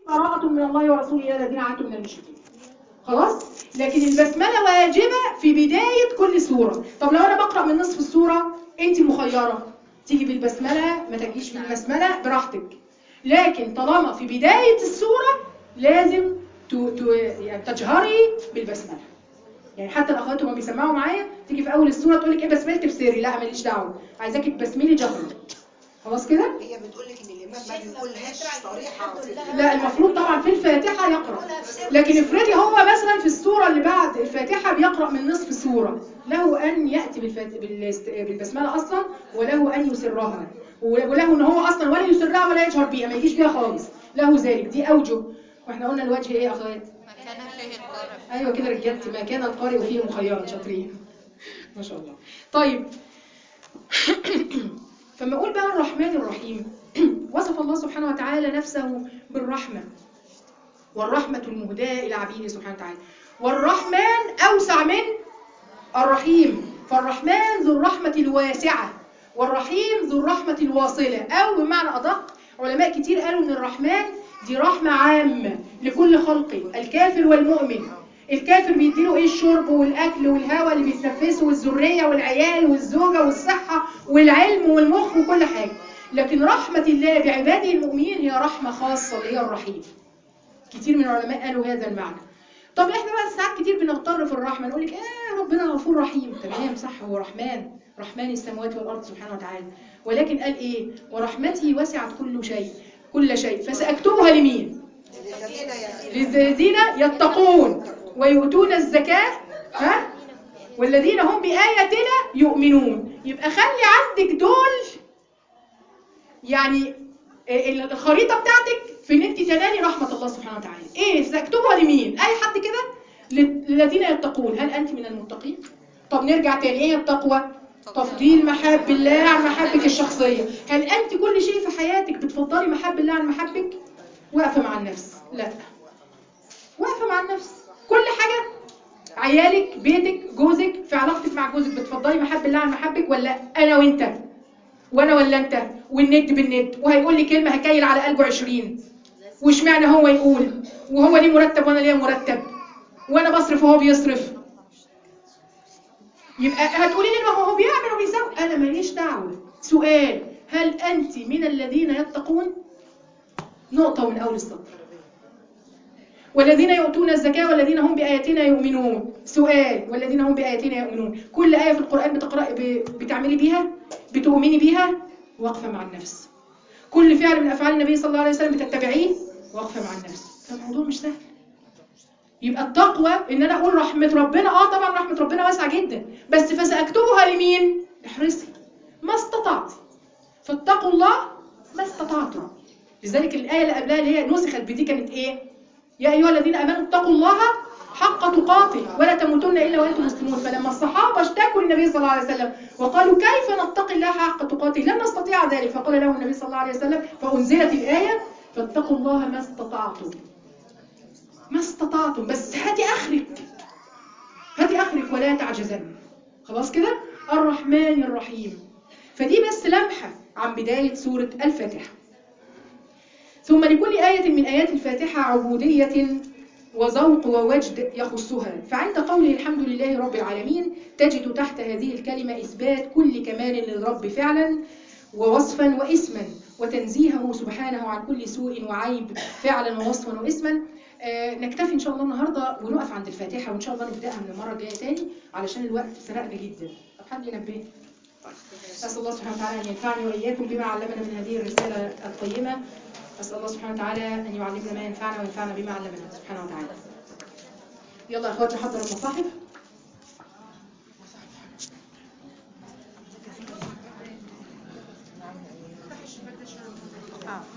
براءة من الله ورسوله إلى الذين عاهدتم من المشركين خلاص لكن البسملة واجبة في بداية كل سورة طب لو أنا بقرأ من نصف السورة أنت مخيرة تيجي بالبسملة ما تجيش بالبسملة براحتك لكن طالما في بداية السورة لازم ت- ت- يعني تجهري بالبسملة يعني حتى الاخوات وهم بيسمعوا معايا تيجي في اول السوره تقول لك ايه بسمله تفسيري لا ماليش دعوه عايزاكي تبسملي جهرا خلاص كده هي بتقول لك ان الامام ما بيقولهاش صريحه لا المفروض طبعا في الفاتحه يقرا لكن افرضي هو مثلا في السوره اللي بعد الفاتحه بيقرا من نصف السوره له ان ياتي بالفات... بالست... بالبسمله اصلا وله ان يسرها وله ان هو اصلا ولا يسرها ولا يجهر بيها ما يجيش بيها خالص له ذلك دي اوجه واحنا قلنا الوجه ايه يا اخوات ما كان فيه القارئ ايوه كده رجالتي ما كان القارئ فيه مخيرا شاطرين ما شاء الله طيب فما اقول بقى الرحمن الرحيم وصف الله سبحانه وتعالى نفسه بالرحمه والرحمه المهداه الى عبيده سبحانه وتعالى والرحمن اوسع من الرحيم فالرحمن ذو الرحمه الواسعه والرحيم ذو الرحمه الواصله او بمعنى ادق علماء كتير قالوا ان الرحمن دي رحمه عامه لكل خلقه الكافر والمؤمن الكافر بيديله ايه الشرب والاكل والهواء اللي بيتنفسه والذريه والعيال والزوجه والصحه والعلم والمخ وكل حاجه لكن رحمه الله بعباده المؤمنين هي رحمه خاصه اللي هي الرحيم كتير من العلماء قالوا هذا المعنى طب احنا بقى ساعات كتير بنضطر في الرحمه نقول لك ايه ربنا غفور رحيم تمام صح هو رحمن رحمن السماوات والارض سبحانه وتعالى ولكن قال ايه ورحمتي وسعت كل شيء كل شيء فساكتبها لمين الذين للذين يتقون ويؤتون الزكاة ها والذين هم بآياتنا يؤمنون يبقى خلي عندك دول يعني ال- الخريطة بتاعتك في ان انت تنالي رحمة الله سبحانه وتعالى ايه ساكتبها لمين اي حد كده لل- للذين يتقون هل انت من المتقين طب نرجع تاني ايه التقوى تفضيل محاب الله عن محبك الشخصية هل انت كل شيء في حياتك بتفضلي محب الله عن محبك واقفة مع النفس لا واقفة مع النفس كل حاجة عيالك بيتك جوزك في علاقتك مع جوزك بتفضلي محب الله عن محبك ولا انا وانت وانا ولا انت والند بالند وهيقول لي كلمة هكيل على قلبه عشرين واشمعنى هو يقول وهو ليه مرتب وانا ليه مرتب وانا بصرف وهو بيصرف يبقى هتقولي لي ما هو بيعمل وبيسوي انا ماليش دعوه سؤال هل انت من الذين يتقون نقطه من اول السطر والذين يؤتون الزكاه والذين هم باياتنا يؤمنون سؤال والذين هم باياتنا يؤمنون كل ايه في القران بتقرأ ب- بتعملي بيها بتؤمني بيها واقفه مع النفس كل فعل من افعال النبي صلى الله عليه وسلم بتتبعيه واقفه مع النفس فالموضوع مش سهل يبقى التقوى ان انا اقول رحمه ربنا اه طبعا رحمه ربنا واسعه جدا بس فساكتبها لمين احرصي ما استطعت فاتقوا الله ما استطعتم لذلك الايه اللي قبلها اللي هي نسخت بدي كانت ايه يا ايها الذين امنوا اتقوا الله حق تقاته ولا تموتن الا وانتم مسلمون فلما الصحابه اشتكوا للنبي صلى الله عليه وسلم وقالوا كيف نتقي الله حق تقاته لم نستطيع ذلك فقال لهم النبي صلى الله عليه وسلم فانزلت الايه فاتقوا الله ما استطعتم ما استطعتم بس هاتي اخرك هاتي اخرك ولا تعجزن خلاص كده الرحمن الرحيم فدي بس لمحة عن بداية سورة الفاتحة ثم لكل آية من آيات الفاتحة عبودية وذوق ووجد يخصها فعند قوله الحمد لله رب العالمين تجد تحت هذه الكلمة إثبات كل كمال للرب فعلا ووصفا واسما وتنزيهه سبحانه عن كل سوء وعيب فعلا ووصفا واسما آه نكتفي ان شاء الله النهارده ونقف عند الفاتحه وان شاء الله نبداها من المره الجايه تاني علشان الوقت سرقنا جدا طب حد ينبهني طيب اسال الله سبحانه وتعالى ان ينفعني واياكم بما علمنا من هذه الرساله القيمه اسال الله سبحانه وتعالى ان يعلمنا ما ينفعنا وينفعنا بما علمنا سبحانه وتعالى يلا يا اخواتي حضروا المصاحف